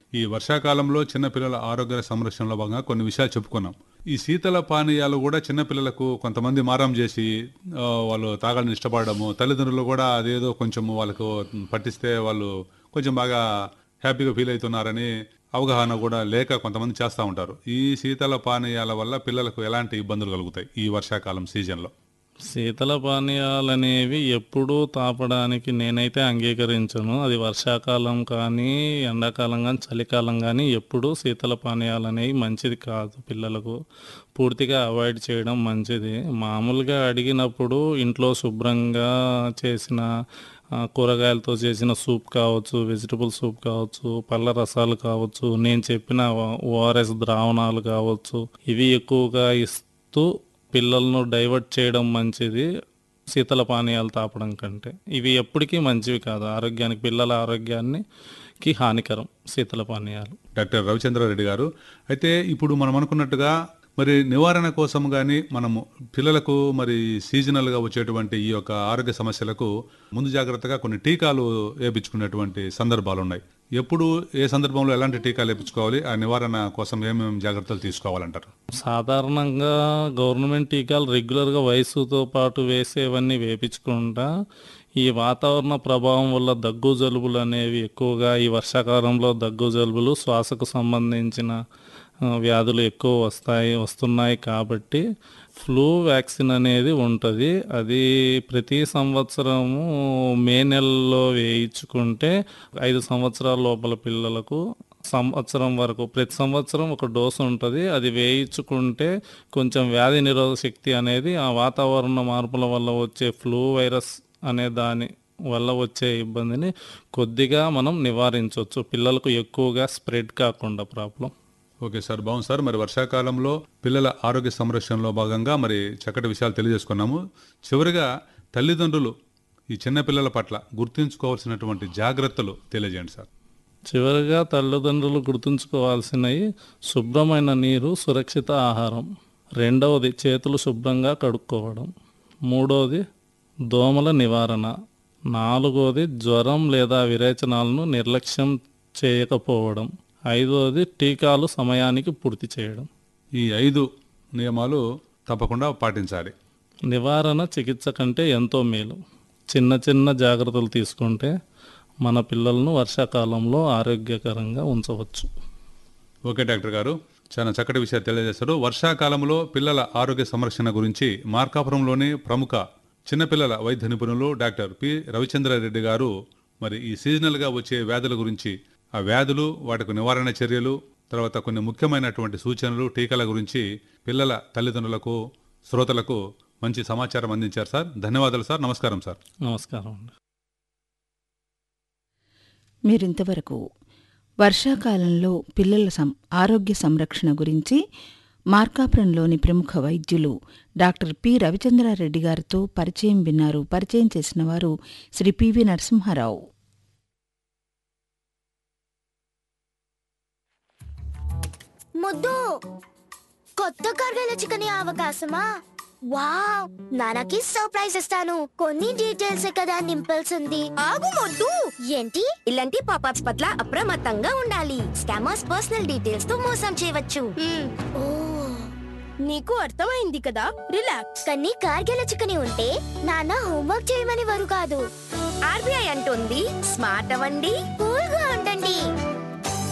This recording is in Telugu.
ఈ వర్షాకాలంలో చిన్నపిల్లల ఆరోగ్య సంరక్షణలో భాగంగా కొన్ని విషయాలు చెప్పుకున్నాం ఈ శీతల పానీయాలు కూడా చిన్నపిల్లలకు కొంతమంది మారం చేసి ఆ, వాళ్ళు తాగాలని ఇష్టపడము తల్లిదండ్రులు కూడా అదేదో కొంచెం వాళ్ళకు పట్టిస్తే వాళ్ళు కొంచెం బాగా హ్యాపీగా ఫీల్ అవుతున్నారని అవగాహన కూడా లేక కొంతమంది చేస్తూ ఉంటారు ఈ శీతల పానీయాల వల్ల పిల్లలకు ఎలాంటి ఇబ్బందులు కలుగుతాయి ఈ వర్షాకాలం సీజన్లో శీతల పానీయాలు అనేవి ఎప్పుడూ తాపడానికి నేనైతే అంగీకరించను అది వర్షాకాలం కానీ ఎండాకాలం కానీ చలికాలం కానీ ఎప్పుడూ శీతల పానీయాలు అనేవి మంచిది కాదు పిల్లలకు పూర్తిగా అవాయిడ్ చేయడం మంచిది మామూలుగా అడిగినప్పుడు ఇంట్లో శుభ్రంగా చేసిన ఆ, కూరగాయలతో చేసిన సూప్ కావచ్చు వెజిటబుల్ సూప్ కావచ్చు పళ్ళ రసాలు కావచ్చు నేను చెప్పిన ఓఆర్ఎస్ ద్రావణాలు కావచ్చు ఇవి ఎక్కువగా ఇస్తూ పిల్లలను డైవర్ట్ చేయడం మంచిది శీతల పానీయాలు తాపడం కంటే ఇవి ఎప్పటికీ మంచివి కాదు ఆరోగ్యానికి పిల్లల ఆరోగ్యాన్ని కి హానికరం శీతల పానీయాలు డాక్టర్ రవిచంద్రారెడ్డి గారు అయితే ఇప్పుడు మనం అనుకున్నట్టుగా మరి నివారణ కోసం కానీ మనము పిల్లలకు మరి సీజనల్గా వచ్చేటువంటి ఈ యొక్క ఆరోగ్య సమస్యలకు ముందు జాగ్రత్తగా కొన్ని టీకాలు వేయించుకునేటువంటి సందర్భాలు ఉన్నాయి ఎప్పుడు ఏ సందర్భంలో ఎలాంటి టీకాలు వేయించుకోవాలి ఆ నివారణ కోసం ఏమేమి జాగ్రత్తలు తీసుకోవాలంటారు సాధారణంగా గవర్నమెంట్ టీకాలు రెగ్యులర్గా వయసుతో పాటు వేసేవన్నీ వేపించుకుంటా ఈ వాతావరణ ప్రభావం వల్ల దగ్గు జలుబులు అనేవి ఎక్కువగా ఈ వర్షాకాలంలో దగ్గు జలుబులు శ్వాసకు సంబంధించిన ఆ, వ్యాధులు ఎక్కువ వస్తాయి వస్తున్నాయి కాబట్టి ఫ్లూ వ్యాక్సిన్ అనేది ఉంటుంది అది ప్రతి సంవత్సరము మే నెలలో వేయించుకుంటే ఐదు సంవత్సరాల లోపల పిల్లలకు సంవత్సరం వరకు ప్రతి సంవత్సరం ఒక డోసు ఉంటుంది అది వేయించుకుంటే కొంచెం వ్యాధి నిరోధక శక్తి అనేది ఆ వాతావరణ మార్పుల వల్ల వచ్చే ఫ్లూ వైరస్ అనే దాని వల్ల వచ్చే ఇబ్బందిని కొద్దిగా మనం నివారించవచ్చు పిల్లలకు ఎక్కువగా స్ప్రెడ్ కాకుండా ప్రాబ్లం ఓకే సార్ బాగుంది సార్ మరి వర్షాకాలంలో పిల్లల ఆరోగ్య సంరక్షణలో భాగంగా మరి చక్కటి విషయాలు తెలియజేసుకున్నాము చివరిగా తల్లిదండ్రులు ఈ చిన్న పిల్లల పట్ల గుర్తుంచుకోవాల్సినటువంటి జాగ్రత్తలు తెలియజేయండి సార్ చివరిగా తల్లిదండ్రులు గుర్తుంచుకోవాల్సినవి శుభ్రమైన నీరు సురక్షిత ఆహారం రెండవది చేతులు శుభ్రంగా కడుక్కోవడం మూడవది దోమల నివారణ నాలుగవది జ్వరం లేదా విరేచనాలను నిర్లక్ష్యం చేయకపోవడం ఐదవది టీకాలు సమయానికి పూర్తి చేయడం ఈ ఐదు నియమాలు తప్పకుండా పాటించాలి నివారణ చికిత్స కంటే ఎంతో మేలు చిన్న చిన్న జాగ్రత్తలు తీసుకుంటే మన పిల్లలను వర్షాకాలంలో ఆరోగ్యకరంగా ఉంచవచ్చు ఓకే డాక్టర్ గారు చాలా చక్కటి విషయాలు తెలియజేశారు వర్షాకాలంలో పిల్లల ఆరోగ్య సంరక్షణ గురించి మార్కాపురంలోని ప్రముఖ చిన్నపిల్లల వైద్య నిపుణులు డాక్టర్ పి రవిచంద్రారెడ్డి గారు మరి ఈ సీజనల్గా వచ్చే వ్యాధుల గురించి ఆ వ్యాధులు వాటికి నివారణ చర్యలు తర్వాత కొన్ని ముఖ్యమైనటువంటి సూచనలు టీకాల గురించి పిల్లల తల్లిదండ్రులకు శ్రోతలకు మంచి సమాచారం అందించారు సార్ ధన్యవాదాలు సార్ నమస్కారం సార్ నమస్కారం అండి మీరింతవరకు వర్షాకాలంలో పిల్లల సం ఆరోగ్య సంరక్షణ గురించి మార్కాపురంలోని ప్రముఖ వైద్యులు డాక్టర్ పి రవిచంద్రారెడ్డి గారితో పరిచయం విన్నారు పరిచయం చేసిన వారు శ్రీ పివి నరసింహారావు ముద్దు కొత్త కర్గల చికెన్ అవకాశమా వావ్ నాన్నకి సర్ప్రైజ్ ఇస్తాను కొన్ని డీటెయిల్స్ కదా నింపాల్సింది ఆగు మొద్దు ఏంటి ఇలాంటి పాపప్స్ పట్ల అప్రమత్తంగా ఉండాలి స్కామర్స్ పర్సనల్ డీటెయిల్స్ తో మోసం చేయవచ్చు ఓ నీకు అర్థమైంది కదా రిలాక్స్ కానీ కార్గిల చికెన్ ఉంటే నాన్న హోంవర్క్ చేయమని వారు కాదు ఆర్బీఐ అంటుంది స్మార్ట్ అవ్వండి కూల్ గా